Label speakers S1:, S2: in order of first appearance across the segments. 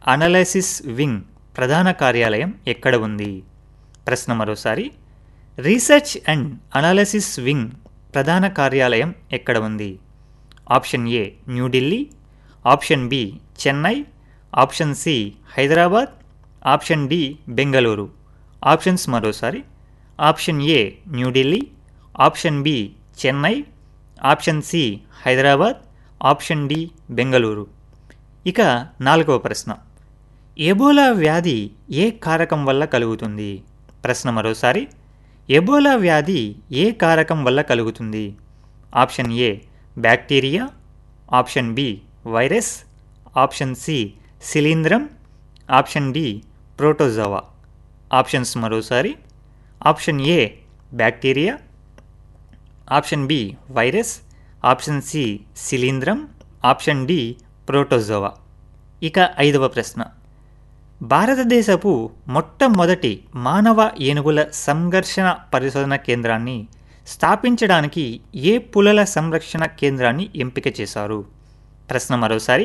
S1: analysis wing ప్రధాన కార్యాలయం ఎక్కడ ఉంది ప్రశ్న మరోసారి రీసెర్చ్ అండ్ అనాలిసిస్ వింగ్ ప్రధాన కార్యాలయం ఎక్కడ ఉంది option A New Delhi option B Chennai option C Hyderabad option D Bengaluru options మరోసారి option A New Delhi option B Chennai option C Hyderabad option D Bengaluru ఇక నాలుగవ ప్రశ్న ఎబోలా వ్యాధి ఏ కారకం వల్ల కలుగుతుంది ప్రశ్న మరోసారి ఎబోలా వ్యాధి ఏ కారకం వల్ల కలుగుతుంది option A bacteria option B virus option C శిలీంధ్రం ఆప్షన్ డి ప్రోటోజోవా ఆప్షన్స్ మరోసారి option A bacteria option B virus option C శిలీంధ్రం ఆప్షన్ డి ప్రోటోజోవా ఇక ఐదవ ప్రశ్న భారతదేశపు మొట్టమొదటి మానవ ఏనుగుల సంఘర్షణ పరిశోధన కేంద్రాన్ని స్థాపించడానికి ఏ పులల సంరక్షణ కేంద్రాన్ని ఎంపిక చేశారు ప్రశ్న మరోసారి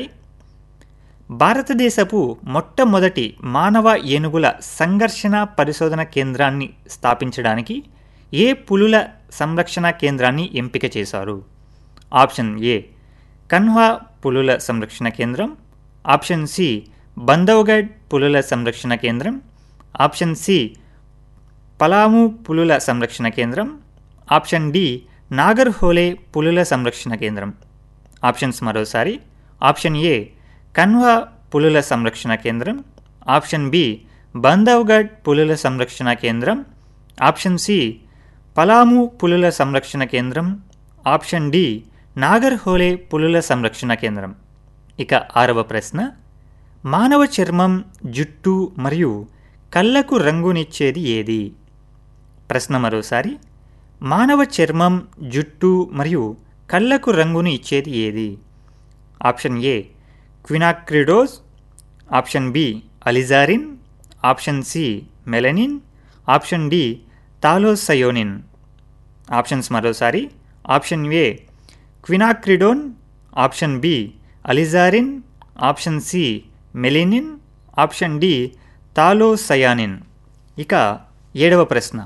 S1: భారతదేశపు మొట్టమొదటి మానవ ఏనుగుల సంఘర్షణ పరిశోధన కేంద్రాన్ని స్థాపించడానికి ఏ పులుల సంరక్షణ కేంద్రాన్ని ఎంపిక చేశారు ఆప్షన్ ఏ కన్వా పులుల సంరక్షణ కేంద్రం ఆప్షన్ సి బంధవ్గఢ్ పులుల సంరక్షణ కేంద్రం ఆప్షన్ సి పలాము పులుల సంరక్షణ కేంద్రం ఆప్షన్ డి నాగర్హోలే పులుల సంరక్షణ కేంద్రం ఆప్షన్స్ మరోసారి ఆప్షన్ ఏ కన్వా పులుల సంరక్షణ కేంద్రం ఆప్షన్ బి బంధవ్గఢ్ పులుల సంరక్షణ కేంద్రం ఆప్షన్ సి పలాము పులుల సంరక్షణ కేంద్రం ఆప్షన్ డి నాగర్హోలే పులుల సంరక్షణ కేంద్రం ఇక ఆరవ ప్రశ్న మానవ చర్మం జుట్టు మరియు కళ్ళకు రంగునిచ్చేది ఏది ప్రశ్న మరోసారి మానవ చర్మం జుట్టు మరియు కళ్ళకు రంగును ఇచ్చేది ఏది option A quinacridone option B alizarin option C melanin option D phthalocyanine options మరోసారి option A quinacridone option B alizarin option C melanin option D phthalocyanine ఇక ఏడవ ప్రశ్న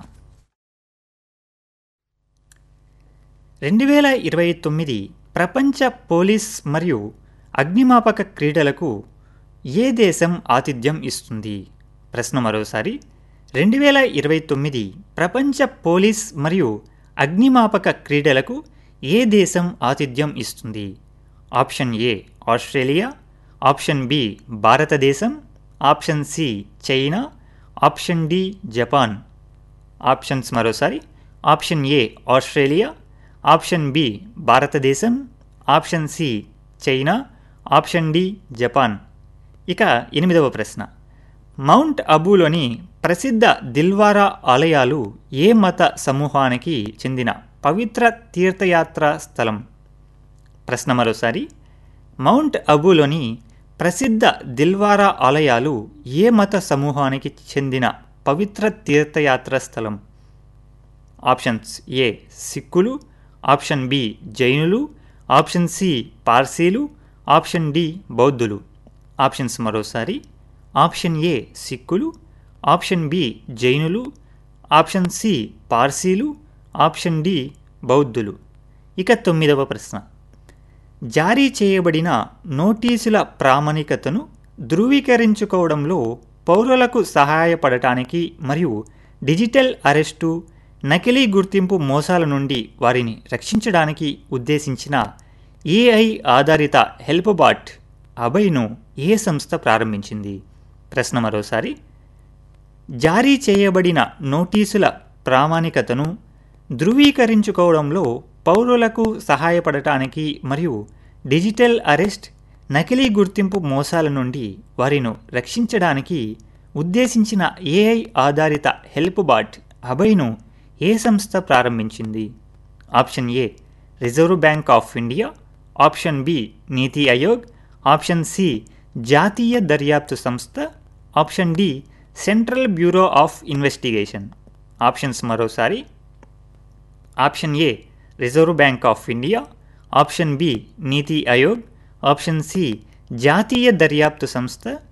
S1: రెండు వేల ఇరవై తొమ్మిది ప్రపంచ పోలీస్ మరియు అగ్నిమాపక క్రీడలకు ఏ దేశం ఆతిథ్యం ఇస్తుంది ప్రశ్న మరోసారి రెండు వేల ఇరవై తొమ్మిది ప్రపంచ పోలీస్ మరియు అగ్నిమాపక క్రీడలకు ఏ దేశం ఆతిథ్యం ఇస్తుంది option A Australia option B భారతదేశం option C China option D Japan options మరోసారి option A Australia option B భారతదేశం option C China option D Japan ఇక ఎనిమిదవ ప్రశ్న మౌంట్ అబూలోని ప్రసిద్ధ దిల్వారా ఆలయాలు ఏ మత సమూహానికి చెందిన పవిత్ర తీర్థయాత్ర స్థలం ప్రశ్న మరోసారి మౌంట్ అబూలోని ప్రసిద్ధ దిల్వారా ఆలయాలు ఏ మత సమూహానికి చెందిన పవిత్ర తీర్థయాత్ర స్థలం ఆప్షన్స్ ఏ సిక్కులు ఆప్షన్ బి జైనులు ఆప్షన్ సి పార్సీలు ఆప్షన్ డి బౌద్ధులు ఆప్షన్స్ మరోసారి ఆప్షన్ ఏ సిక్కులు ఆప్షన్ బి జైనులు ఆప్షన్ సి పార్సీలు ఆప్షన్ డి బౌద్ధులు ఇక తొమ్మిదవ ప్రశ్న జారీ చేయబడిన నోటీసుల ప్రామాణికతను ధృవీకరించుకోవడంలో పౌరులకు సహాయపడటానికి మరియు డిజిటల్ అరెస్టు నకిలీ గుర్తింపు మోసాల నుండి వారిని రక్షించడానికి ఉద్దేశించిన ఏఐ ఆధారిత హెల్ప్ బాట్ అభయ్ను ఏ సంస్థ ప్రారంభించింది ప్రశ్న మరోసారి జారీ చేయబడిన నోటీసుల ప్రామాణికతను ధృవీకరించుకోవడంలో పౌరులకు సహాయపడటానికి మరియు డిజిటల్ అరెస్ట్ నకిలీ గుర్తింపు మోసాల నుండి వారిని రక్షించడానికి ఉద్దేశించిన ఏఐ ఆధారిత హెల్ప్ బాట్ అభయ్ను ఏ సంస్థ ప్రారంభించింది option A reserve bank of India option B Niti Aayog option C జాతీయ దర్యాప్తు సంస్థ option D central bureau of investigation options మరోసారి option A reserve bank of India option B Niti Aayog option C జాతీయ దర్యాప్తు సంస్థ